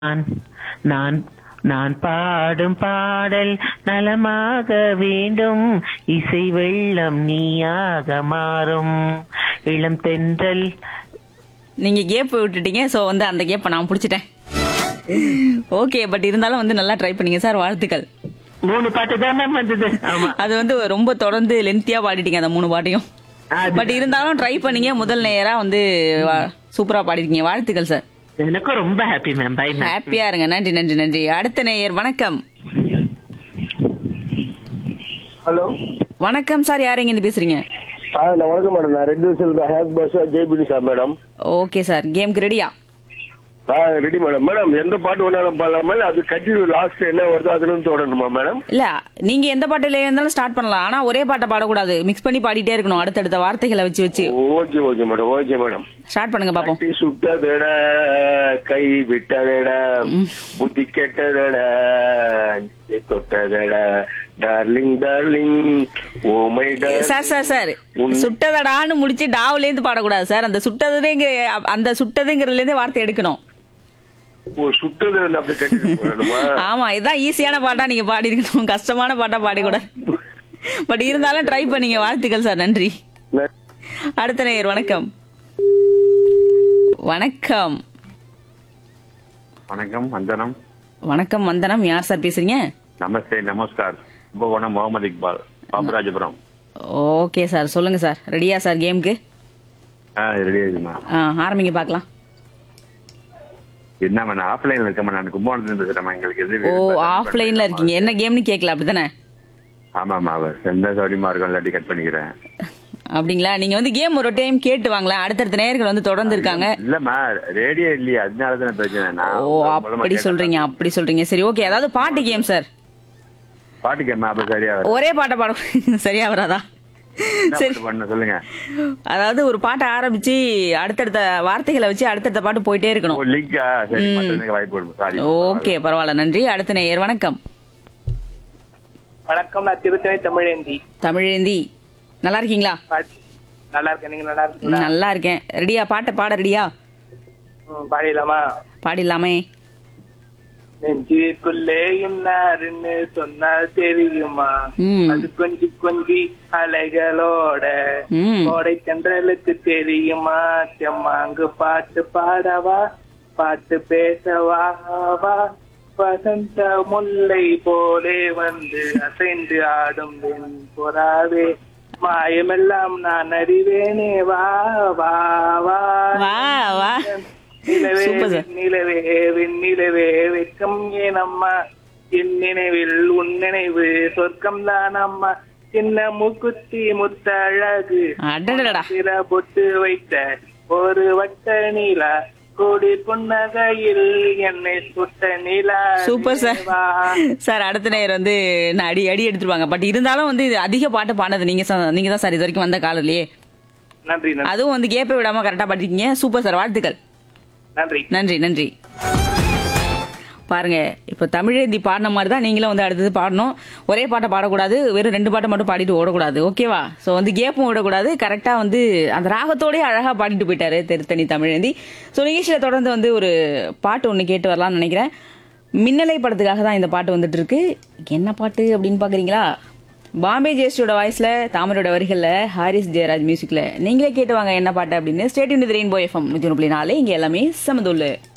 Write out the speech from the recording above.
நான் நான் நான் பாடும் பாடல் நலமாக வேண்டும் இசை வெள்ளம் நீயாக மாறும் இளம் தென்றல் நீங்க கேப் விட்டுட்டீங்க சோ வந்து அந்த கேப்பை நான் பிடிச்சிட்டேன் ஓகே பட் இருந்தாலும் வந்து நல்லா ட்ரை பண்ணீங்க சார் வாழ்த்துக்கள் மூணு பாட்டு தான் மேம் வந்தது ஆமா அது வந்து ரொம்ப தொடர்ந்து லென்த்தியா பாடிட்டீங்க அந்த மூணு பாட்டையும் அது- பட் இருந்தாலும் ட்ரை பண்ணீங்க முதல் நேரா வந்து வா- சூப்பரா பாடிருக்கீங்க வாழ்த்துக்கள் சார் எனக்கும் ரொம்ப ஹாப்பி மேம் பை மேம் ஹாப்பியா இருங்க நன்றி நன்றி நன்றி அடுத்த நேயர் வணக்கம் ஹலோ வணக்கம் சார் யார் எங்க இருந்து பேசுறீங்க ஆ நான் வணக்கம் மேடம் நான் ரெண்டு வருஷம் ஹேக் பஸ் ஜேபிடி சார் மேடம் ஓகே சார் கேம்க்கு ரெடியா ஆ ரெடி மேடம் மேடம் எந்த பாட்டு வேணாலும் பாடலாமா இல்ல அது கண்டினியூ லாஸ்ட் என்ன வருதோ அதுல இருந்து தொடரணுமா மேடம் இல்ல நீங்க எந்த பாட்டுல இருந்தாலும் ஸ்டார்ட் பண்ணலாம் ஆனா ஒரே பாட்டை பாடக்கூடாது மிக்ஸ் பண்ணி பாடிட்டே இருக்கணும் அடுத்தடுத்த வார்த்தைகளை வச்சு வச்சு okay okay madam okay madam start பண்ணுங்க பாப்போம் கட்டி சுட்டதட கை விட்டதட புத்தி கெட்டதட நெஞ்சை தொட்டதட darling darling oh my sir sir sir சுட்டதடான்னு முடிச்சு டாவ்ல இருந்து பாடக்கூடாது சார் அந்த சுட்டதுங்க அந்த சுட்டதுங்கிறதுல இருந்து வார்த்தை எடுக்கணும் ஓ சுட்டது அப்படி கட்டி போடணுமா ஆமா இதான் ஈஸியான பாட்டா நீங்க பாடி இருக்கணும் கஷ்டமான பாட்டா பாடிக்கூடாது பட் இருந்தாலும் ட்ரை பண்ணீங்க வாழ்த்துக்கள் சார் நன்றி அடுத்த நேயர் வணக்கம் வணக்கம் வணக்கம் வந்தனம் வணக்கம் வந்தனம் யார் சார் பேசுறீங்க நமஸ்தே நமஸ்கார் கும்பகோணம் முகமது இக்பால் பாபராஜபுரம் ஓகே சார் சொல்லுங்க சார் ரெடியா சார் கேமுக்கு ஆ ரெடி ஆயிடுமா ஆரம்பிங்க பார்க்கலாம் என்னம்மா நான் ஆஃப்லைன்ல இருக்கேன் நான் கும்பகோணத்துல இருந்து பேசுறேன் எங்களுக்கு எது ஓ ஆஃப்லைன்ல இருக்கீங்க என்ன கேம்னு கேட்கல அப்படிதானே ஆமாமா அவர் எந்த சௌரியமா இருக்கும் இல்லாட்டி கட் பண்ணிக்கிறேன் அப்படிங்களா நீங்க வந்து கேம் ஒரு டைம் கேட்டு வாங்களேன் அடுத்தடுத்த நேயர்கள் வந்து தொடர்ந்து இருக்காங்க இல்லம்மா ரேடியோ இல்லையே அதனால தான் பிரச்சனை நான் ஓ அப்படி சொல்றீங்க அப்படி சொல்றீங்க சரி ஓகே அதாவது பாட்டு கேம் சார் பாட்டு கேமா அப்ப சரியா வரும் ஒரே பாட்டை பாட சரியா வராதா என்ன சரி பாட்டு பண்ண சொல்லுங்க அதாவது ஒரு பாட்டை ஆரம்பிச்சு அடுத்தடுத்த வார்த்தைகளை வச்சு அடுத்தடுத்த பாட்டு போயிட்டே ஓ இருக்கணும் லிங்கா சரி மத்தவனுக்கு வாய்ப்பு கொடுப்போம் சாரி ஓகே பரவாயில்ல நன்றி அடுத்த நேயர் வணக்கம் வணக்கம் நான் திருத்தணி தமிழேந்தி தமிழேந்தி நல்லா இருக்கீங்களா பாடி- நல்லா இருக்கேன் நீங்க நல்லா இருக்கீங்களா நல்லா இருக்கேன் ரெடியா பாட்டை பாட ரெடியா ம், பாடிடலாமா பாடிடலாமே நெஞ்சுக்குள்ளே இன்னாருன்னு சொன்னால் தெரியுமா ம். அது கொஞ்சி கொஞ்சி அலைகளோட ம் கோடை சென்றலுக்கு தெரியுமா செம்மாங்கு பாட்டு பாடவா பாட்டு பேசவா வா வசந்த முல்லை போலே வந்து அசைந்து ஆடும் என் புறாவே மாயமெல்லாம் நான் அறிவேனே வா வா வா வா வா நிலவே Super, sir. நிலவே நிலவே வெக்கம் ஏனம்மா என் நினைவில் உன் நினைவு சொர்க்கம் தான் அம்மா சின்ன முக்குத்தி முத்தழகு அடடடா சில பொட்டு வைத்த ஒரு வட்ட நீலா கோடி புன்னகையில் என்னை சுட்ட நிலா சூப்பர் சார் வா. சார் அடுத்த நேயர் வந்து நான் அடி அடி எடுத்துருவாங்க பட் இருந்தாலும் வந்து இது அதிக பாட்டு பாடினது நீங்க ச- நீங்க தான் சார் இது வரைக்கும் வந்த காலையிலேயே நன்றி நன்றி அதுவும் வந்து கேப்ப விடாம கரெக்டா பாடிருக்கீங்க சூப்பர் சார் வாழ்த்துக்கள் நன்றி நன்றி நன்றி பாருங்க இப்ப தமிழேந்தி பாடின மாதிரி தான் நீங்களும் வந்து அடுத்தது பாடணும் ஒரே பாட்டை பாடக்கூடாது வெறும் ரெண்டு பாட்டை மட்டும் பாடிட்டு ஓடக்கூடாது ஓகேவா ஸோ வந்து கேப்பும் விடக்கூடாது கரெக்டா வந்து அந்த ராகத்தோடய அழகா பாடிட்டு போயிட்டாரு திருத்தணி தமிழேந்தி ஸோ நிகழ்ச்சியில தொடர்ந்து வந்து ஒரு பாட்டு ஒன்று கேட்டு வரலாம்னு நினைக்கிறேன் மின்னலை படத்துக்காக தான் இந்த பாட்டு வந்துட்டு இருக்கு என்ன பாட்டு அப்படின்னு பாக்குறீங்களா பாம்பே ஜேஸ்டியோட வாய்ஸ்ல தாமரோட வரிகள்ல ஹாரிஸ் ஜெயராஜ் மியூசிக்ல நீங்களே கேட்டு வாங்க என்ன பாட்டு அப்படின்னு ஸ்டேட் யூனிட் ரெயின்போ எஃப்எம் நூற்றி நாலு இங்க எல்லாமே சமதுள்ளு